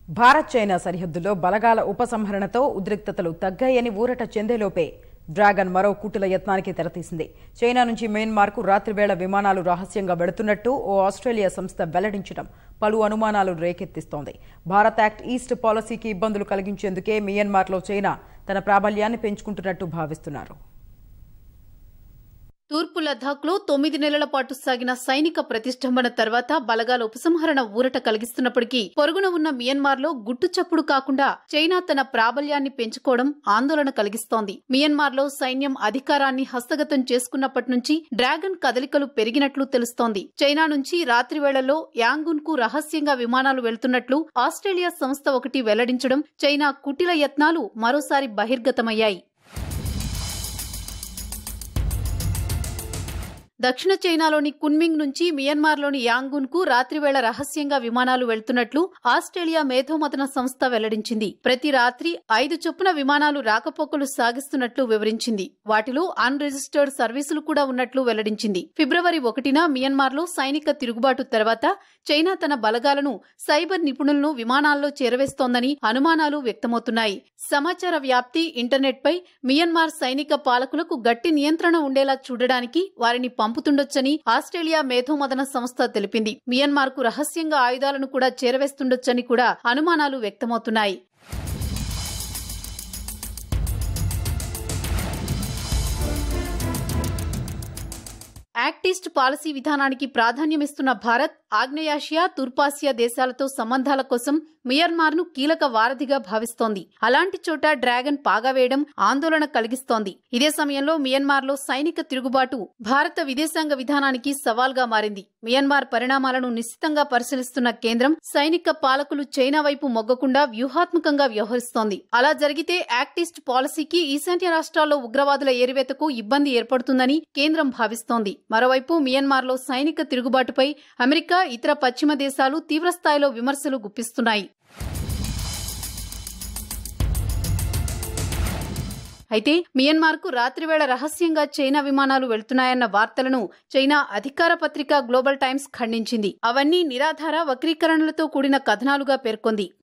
Bharat China సరిహద్దులో బలగాల ఉపసంహరణతో ఉద్రిక్తతలు తగ్గాయని ఊరట చెందేలోపే డ్రాగన్ మరో కుటుల యత్నానికి తెరతీసింది చైనా నుంచి మయన్మార్కు రాత్రివేళ విమానాలు రహస్యంగా వెడుతున్నట్టు ఓ ఆస్ట్రేలియా సంస్థ వెల్లడించడం పలు అనుమానాలు రేకెత్తిస్తోంది భారత్ యాక్ట్ ఈస్ట్ పాలసీకి ఇబ్బందులు కలిగించేందుకే మియన్మార్లో చైనా తన ప్రాబల్యాన్ని పెంచుకుంటున్నట్టు భావిస్తున్నారు తూర్పు లద్దాఖ్లో తొమ్మిది నెలల పాటు సాగిన సైనిక ప్రతిష్టంభన తర్వాత బలగాల ఉపసంహరణ ఊరట కలిగిస్తున్నప్పటికీ పొరుగున ఉన్న మియన్మార్లో గుట్టు చప్పుడు కాకుండా చైనా తన ప్రాబల్యాన్ని పెంచుకోవడం ఆందోళన కలిగిస్తోంది మియన్మార్లో సైన్యం అధికారాన్ని హస్తగతం చేసుకున్నప్పటి నుంచి డ్రాగన్ కదలికలు పెరిగినట్లు తెలుస్తోంది చైనా నుంచి రాత్రి వేళల్లో యాంగున్ కు రహస్యంగా విమానాలు వెళ్తున్నట్లు ఆస్ట్రేలియా సంస్థ ఒకటి వెల్లడించడం చైనా కుటిల యత్నాలు మరోసారి బహిర్గతమయ్యాయి దక్షిణ చైనాలోని కున్మింగ్ నుంచి మియన్మార్లోని యాంగూన్ కు రాత్రివేళ రహస్యంగా విమానాలు వెళ్తున్నట్లు ఆస్ట్రేలియా మేధోమథన సంస్థ వెల్లడించింది ప్రతి రాత్రి ఐదు చొప్పున విమానాలు రాకపోకలు సాగిస్తున్నట్లు వివరించింది వాటిలో అన్ రిజిస్టర్డ్ సర్వీసులు కూడా ఉన్నట్లు వెల్లడించింది ఫిబ్రవరి ఒకటిన మియన్మార్లో సైనిక తిరుగుబాటు తర్వాత చైనా తన బలగాలను సైబర్ నిపుణులను విమానాల్లో చేరవేస్తోందని అనుమానాలు వ్యక్తమవుతున్నాయి సమాచార వ్యాప్తి ఇంటర్నెట్పై మియన్మార్ సైనిక పాలకులకు గట్టి నియంత్రణ ఉండేలా చూడడానికి వారిని పంపుతుండొచ్చని ఆస్ట్రేలియా మేధోమదన సంస్థ తెలిపింది మియన్మార్ కు రహస్యంగా ఆయుధాలను కూడా చేరవేస్తుండొచ్చని కూడా అనుమానాలు వ్యక్తమవుతున్నాయి యాక్ట్ ఈస్ట్ పాలసీ విధానానికి ప్రాధాన్యమిస్తున్న భారత్ ఆగ్నేయాసియా తూర్పాసియా దేశాలతో సంబంధాల కోసం మియన్మార్ ను కీలక వారధిగా భావిస్తోంది అలాంటి చోట డ్రాగన్ పాగా వేయడం ఆందోళన కలిగిస్తోంది ఇదే సమయంలో మియన్మార్ లో సైనిక తిరుగుబాటు భారత విదేశాంగ విధానానికి సవాల్గా మారింది మియన్మార్ పరిణామాలను నిశ్చితంగా పరిశీలిస్తున్న కేంద్రం సైనిక పాలకులు చైనా వైపు మొగ్గకుండా వ్యూహాత్మకంగా వ్యవహరిస్తోంది అలా జరిగితే యాక్ట్ ఈస్ట్ పాలసీకి ఈశాన్య రాష్ట్రాల్లో ఉగ్రవాదుల ఏరివేతకు ఇబ్బంది ఏర్పడుతుందని కేంద్రం భావిస్తోంది మరోవైపు మియన్మార్లో సైనిక తిరుగుబాటుపై అమెరికా ఇతర పశ్చిమ దేశాలు తీవ్రస్థాయిలో విమర్శలు గుప్పిస్తున్నాయి అయితే మియన్మార్కు రాత్రివేళ రహస్యంగా చైనా విమానాలు వెళ్తున్నాయన్న వార్తలను చైనా అధికార పత్రిక గ్లోబల్ టైమ్స్ ఖండించింది అవన్నీ నిరాధార వక్రీకరణలతో కూడిన కథనాలుగా పేర్కొంది